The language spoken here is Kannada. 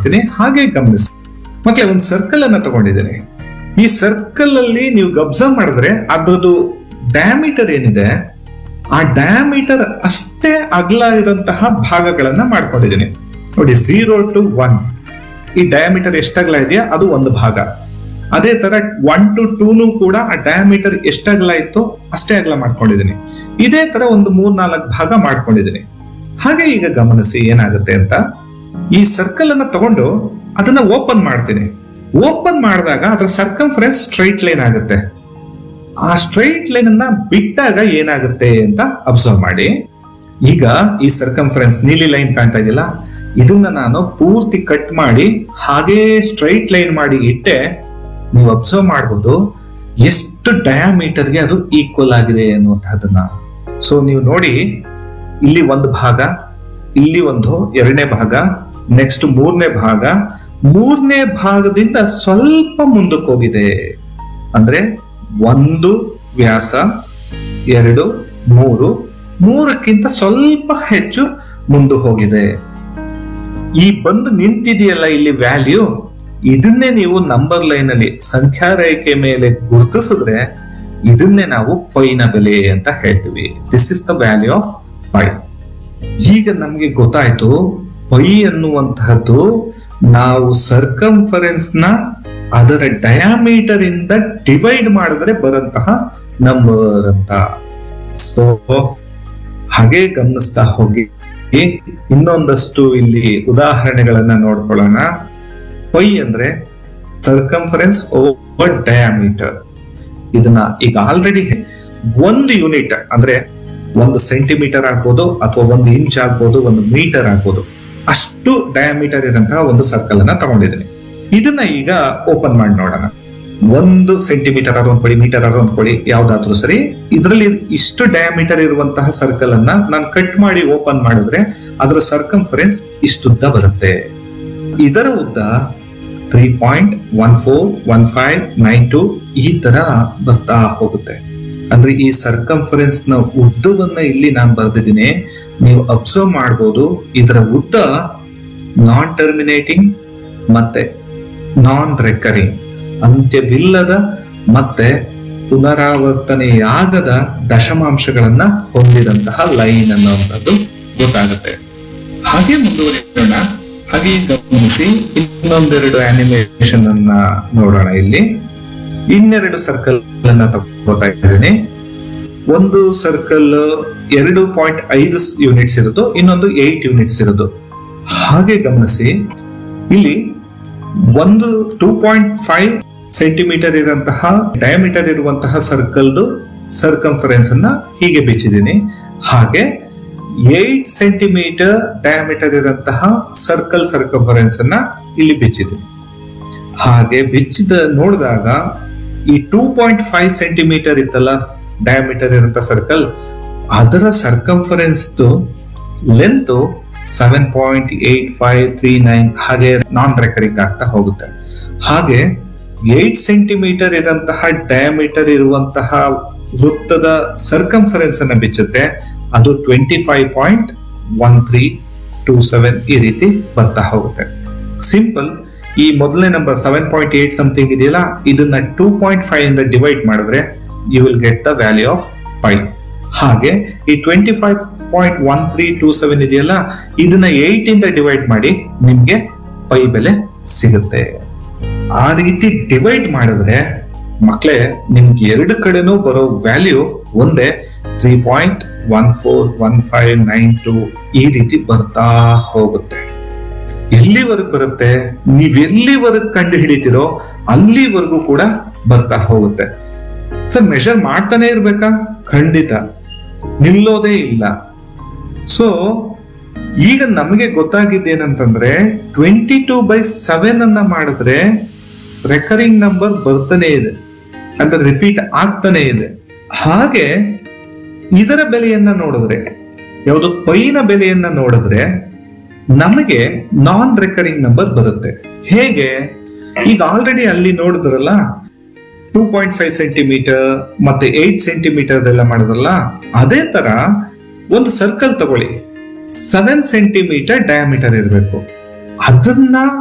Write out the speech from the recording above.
ಮಾಡ್ತೀನಿ ಹಾಗೆ ಗಮನಿಸಿ ಮಕ್ಳೆ ಒಂದು ಸರ್ಕಲ್ ಅನ್ನ ತಗೊಂಡಿದ್ದೀನಿ ಈ ಸರ್ಕಲ್ ಅಲ್ಲಿ ನೀವು ಅಬ್ಸರ್ವ್ ಮಾಡಿದ್ರೆ ಅದ್ರದ್ದು ಡಯಾಮೀಟರ್ ಏನಿದೆ ಆ ಡಯಾಮೀಟರ್ ಅಷ್ಟೇ ಅಗಲ ಇರುವಂತಹ ಭಾಗಗಳನ್ನ ಮಾಡ್ಕೊಂಡಿದ್ದೀನಿ ನೋಡಿ ಝೀರೋ ಟು ಒನ್ ಈ ಡಯಾಮೀಟರ್ ಎಷ್ಟಗಲ ಇದೆಯಾ ಅದು ಒಂದು ಭಾಗ ಅದೇ ತರ ಒನ್ ಟು ಟೂನು ಕೂಡ ಆ ಡಯಾಮೀಟರ್ ಎಷ್ಟಗಲ ಇತ್ತು ಅಷ್ಟೇ ಅಗಲ ಮಾಡ್ಕೊಂಡಿದ್ದೀನಿ ಇದೇ ತರ ಒಂದು ಮೂರ್ ನಾಲ್ಕು ಭಾಗ ಮಾಡ್ಕೊಂಡಿದ್ದೀನಿ ಹಾಗೆ ಈಗ ಗಮನಿಸಿ ಏನಾಗುತ್ತೆ ಅಂತ ಈ ಸರ್ಕಲ್ ಅನ್ನ ತಗೊಂಡು ಅದನ್ನ ಓಪನ್ ಮಾಡ್ತೀನಿ ಓಪನ್ ಮಾಡಿದಾಗ ಅದರ ಸರ್ಕಂಫರೆನ್ಸ್ ಸ್ಟ್ರೈಟ್ ಲೈನ್ ಆಗುತ್ತೆ ಆ ಸ್ಟ್ರೈಟ್ ಲೈನ್ ಅನ್ನ ಬಿಟ್ಟಾಗ ಏನಾಗುತ್ತೆ ಅಂತ ಅಬ್ಸರ್ವ್ ಮಾಡಿ ಈಗ ಈ ಸರ್ಕಂಫರೆನ್ಸ್ ನೀಲಿ ಲೈನ್ ಕಾಣ್ತಾ ಇದೆಯಲ್ಲ ಇದನ್ನ ನಾನು ಪೂರ್ತಿ ಕಟ್ ಮಾಡಿ ಹಾಗೇ ಸ್ಟ್ರೈಟ್ ಲೈನ್ ಮಾಡಿ ಇಟ್ಟೆ ನೀವು ಅಬ್ಸರ್ವ್ ಮಾಡಬಹುದು ಎಷ್ಟು ಡಯಾಮೀಟರ್ಗೆ ಅದು ಈಕ್ವಲ್ ಆಗಿದೆ ಅನ್ನುವಂತಹದನ್ನ ಸೊ ನೀವು ನೋಡಿ ಇಲ್ಲಿ ಒಂದು ಭಾಗ ಇಲ್ಲಿ ಒಂದು ಎರಡನೇ ಭಾಗ ನೆಕ್ಸ್ಟ್ ಮೂರನೇ ಭಾಗ ಮೂರನೇ ಭಾಗದಿಂದ ಸ್ವಲ್ಪ ಮುಂದಕ್ಕೆ ಹೋಗಿದೆ ಅಂದ್ರೆ ಒಂದು ವ್ಯಾಸ ಎರಡು ಮೂರು ಮೂರಕ್ಕಿಂತ ಸ್ವಲ್ಪ ಹೆಚ್ಚು ಮುಂದೆ ಹೋಗಿದೆ ಈ ಬಂದು ನಿಂತಿದೆಯಲ್ಲ ಇಲ್ಲಿ ವ್ಯಾಲ್ಯೂ ಇದನ್ನೇ ನೀವು ನಂಬರ್ ಲೈನ್ ಅಲ್ಲಿ ಸಂಖ್ಯಾ ರೇಖೆ ಮೇಲೆ ಗುರುತಿಸಿದ್ರೆ ಇದನ್ನೇ ನಾವು ಪೈನ ಬೆಲೆ ಅಂತ ಹೇಳ್ತೀವಿ this is the value of pi ಈಗ ನಮ್ಗೆ ಗೊತ್ತಾಯ್ತು ಪೈ ಅನ್ನುವಂತಹದ್ದು ನಾವು ಸರ್ಕಂಫರೆನ್ಸ್ ನ ಅದರ ಡಯಾಮೀಟರ್ ಇಂದ ಡಿವೈಡ್ ಮಾಡಿದ್ರೆ ಬರಂತಹ ನಂಬರ್ ಅಂತ ಸೊ ಹಾಗೆ ಗಮನಿಸ್ತಾ ಹೋಗಿ ಇನ್ನೊಂದಷ್ಟು ಇಲ್ಲಿ ಉದಾಹರಣೆಗಳನ್ನ ನೋಡ್ಕೊಳ್ಳೋಣ ಪೈ ಅಂದ್ರೆ ಸರ್ಕಂಫರೆನ್ಸ್ ಓವರ್ ಡಯಾಮೀಟರ್ ಇದನ್ನ ಈಗ ಆಲ್ರೆಡಿ ಒಂದು ಯೂನಿಟ್ ಅಂದ್ರೆ ಒಂದು ಸೆಂಟಿಮೀಟರ್ ಆಗ್ಬೋದು ಅಥವಾ ಒಂದು ಇಂಚ್ ಆಗ್ಬೋದು ಒಂದು ಮೀಟರ್ ಆಗ್ಬೋದು ಅಷ್ಟು ಡಯಾಮೀಟರ್ ಇರಂತಹ ಒಂದು ಸರ್ಕಲ್ ಅನ್ನ ತಗೊಂಡಿದ್ದೀನಿ ಇದನ್ನ ಈಗ ಓಪನ್ ಮಾಡಿ ನೋಡೋಣ ಒಂದು ಸೆಂಟಿಮೀಟರ್ ಆದ್ರೂ ಅನ್ಕೊಳ್ಳಿ ಮೀಟರ್ ಆದ್ರೂ ಅನ್ಕೊಳ್ಳಿ ಯಾವ್ದಾದ್ರೂ ಸರಿ ಇದರಲ್ಲಿ ಇಷ್ಟು ಡಯಾಮೀಟರ್ ಇರುವಂತಹ ಸರ್ಕಲ್ ಅನ್ನ ನಾನು ಕಟ್ ಮಾಡಿ ಓಪನ್ ಮಾಡಿದ್ರೆ ಅದರ ಸರ್ಕಂಫರೆನ್ಸ್ ಇಷ್ಟುದ್ದ ಬರುತ್ತೆ ಇದರ ಉದ್ದ three point one four one five nine two ಈ ತರ ಬರ್ತಾ ಹೋಗುತ್ತೆ ಅಂದ್ರೆ ಈ ಸರ್ಕಂಫರೆನ್ಸ್ ನ ಉದ್ದವನ್ನ ಇಲ್ಲಿ ನಾನು ಬರೆದಿದ್ದೀನಿ ನೀವು ಅಬ್ಸರ್ವ್ ಮಾಡಬಹುದು ಇದರ ಉದ್ದ ನಾನ್ ಟರ್ಮಿನೇಟಿಂಗ್ ಮತ್ತೆ ನಾನ್ ರೆಕರಿಂಗ್ ಅಂತ್ಯವಿಲ್ಲದ ಮತ್ತೆ ಪುನರಾವರ್ತನೆಯಾಗದ ದಶಮಾಂಶಗಳನ್ನ ಹೊಂದಿದಂತಹ ಲೈನ್ ಅನ್ನುವಂಥದ್ದು ಗೊತ್ತಾಗುತ್ತೆ ಹಾಗೆ ಮುಂದುವರಿಯೋಣ ಹಾಗೆ ಗಮನಿಸಿ ಇನ್ನೊಂದೆರಡು ಆನಿಮೇಷನ್ ಅನ್ನ ನೋಡೋಣ ಇಲ್ಲಿ ಇನ್ನೆರಡು ಸರ್ಕಲ್ ಅನ್ನ ತಗೋತಾ ಇದ್ದೀನಿ ಒಂದು ಸರ್ಕಲ್ ಎರಡು ಪಾಯಿಂಟ್ ಐದು ಯೂನಿಟ್ಸ್ ಇರೋದು ಇನ್ನೊಂದು ಏಟ್ ಯೂನಿಟ್ಸ್ ಇರೋದು ಹಾಗೆ ಗಮನಿಸಿ ಇಲ್ಲಿ ಒಂದು ಟೂ ಪಾಯಿಂಟ್ ಫೈವ್ ಸೆಂಟಿಮೀಟರ್ ಇರುವಂತಹ ಡಯಾಮೀಟರ್ ಇರುವಂತಹ ಸರ್ಕಲ್ದು ಸರ್ಕಂಫರೆನ್ಸ್ ಅನ್ನ ಹೀಗೆ ಬಿಚ್ಚಿದ್ದೀನಿ ಹಾಗೆ ಏಟ್ ಸೆಂಟಿಮೀಟರ್ ಡಯಾಮೀಟರ್ ಇರುವಂತಹ ಸರ್ಕಲ್ ಸರ್ಕಂಫರೆನ್ಸ್ ಅನ್ನ ಇಲ್ಲಿ ಬಿಚ್ಚಿದ್ದೀನಿ ಹಾಗೆ ಬಿಚ್ಚಿದ ನೋಡಿದಾಗ ಈ ಟೂ ಪಾಯಿಂಟ್ ಫೈವ್ ಸೆಂಟಿಮೀಟರ್ ಇತ್ತಲ್ಲ ಡಯಾಮೀಟರ್ ಇರುವಂತ ಸರ್ಕಲ್ ಅದರ circumference length seven point eight five three nine ಹಾಗೆ ನಾನ್ ರೆಕರಿಂಗ್ ಆಗ್ತಾ ಹೋಗುತ್ತೆ ಹಾಗೆ ಏಟ್ ಸೆಂಟಿಮೀಟರ್ ಇರುವಂತಹ ಡಯಾಮೀಟರ್ ಇರುವಂತಹ ವೃತ್ತದ ಸರ್ಕಂಫರೆನ್ಸ್ ಅನ್ನ ಬಿಚ್ಚಿದ್ರೆ ಅದು twenty five point one three two seven ಈ ರೀತಿ ಬರ್ತಾ ಹೋಗುತ್ತೆ ಸಿಂಪಲ್ ಈ ಮೊದಲನೇ number seven point eight something ಇದೆಯಲ್ಲ ಇದನ್ನ ಟೂ ಪಾಯಿಂಟ್ ಫೈವ್ ಇಂದ ಡಿವೈಡ್ ಮಾಡಿದ್ರೆ you will get the value of pi ಹಾಗೆ ಈ twenty five point one three two seven ಇದೆಯಲ್ಲ ಇದನ್ನ ಏಟ್ ಇಂದ ಡಿವೈಡ್ ಮಾಡಿ ನಿಮ್ಗೆ ಪೈ ಬೆಲೆ ಸಿಗುತ್ತೆ ಆ ರೀತಿ ಡಿವೈಡ್ ಮಾಡಿದ್ರೆ ಮಕ್ಕಳೇ ನಿಮ್ಗೆ ಎರಡು ಕಡೆನೂ ಬರೋ ವ್ಯಾಲ್ಯೂ ಒಂದೇ three point one four one five nine two ಈ ರೀತಿ ಬರ್ತಾ ಹೋಗುತ್ತೆ ಎಲ್ಲಿವರೆಗೂ ಬರುತ್ತೆ ನೀವ್ ಎಲ್ಲಿವರೆಗೂ ಕಂಡು ಹಿಡಿತೀರೋ ಅಲ್ಲಿವರೆಗೂ ಕೂಡ ಬರ್ತಾ ಹೋಗುತ್ತೆ ಸರ್ ಮೆಷರ್ ಮಾಡ್ತಾನೆ ಇರ್ಬೇಕಾ ಖಂಡಿತ ನಿಲ್ಲೋದೇ ಇಲ್ಲ ಸೊ ಈಗ ನಮಗೆ ಗೊತ್ತಾಗಿದ್ದೇನಂತಂದ್ರೆ ಟ್ವೆಂಟಿ ಟೂ ಬೈ ಸೆವೆನ್ ಅನ್ನ ಮಾಡಿದ್ರೆ ರೆಕರಿಂಗ್ ನಂಬರ್ ಬರ್ತಾನೆ ಇದೆ ಅಂದ್ರೆ ರಿಪೀಟ್ ಆಗ್ತಾನೆ ಇದೆ ಹಾಗೆ ಇದರ ಬೆಲೆಯನ್ನ ನೋಡಿದ್ರೆ ಯಾವುದು ಪೈನ ಬೆಲೆಯನ್ನ ನೋಡಿದ್ರೆ ನಮಗೆ ನಾನ್ ರೆಕರಿಂಗ್ ನಂಬರ್ ಬರುತ್ತೆ ಹೇಗೆ ಈಗ ಆಲ್ರೆಡಿ ಅಲ್ಲಿ ನೋಡಿದ್ರಲ್ಲ ಟೂ ಪಾಯಿಂಟ್ ಫೈವ್ ಸೆಂಟಿಮೀಟರ್ ಮತ್ತೆ ಏಟ್ ಸೆಂಟಿಮೀಟರ್ ಎಲ್ಲ ಮಾಡಿದ್ರಲ್ಲ ಅದೇ ತರ ಒಂದು ಸರ್ಕಲ್ ತಗೊಳ್ಳಿ ಸೆವೆನ್ ಸೆಂಟಿಮೀಟರ್ ಡಯಾಮೀಟರ್ ಇರಬೇಕು ಅದನ್ನ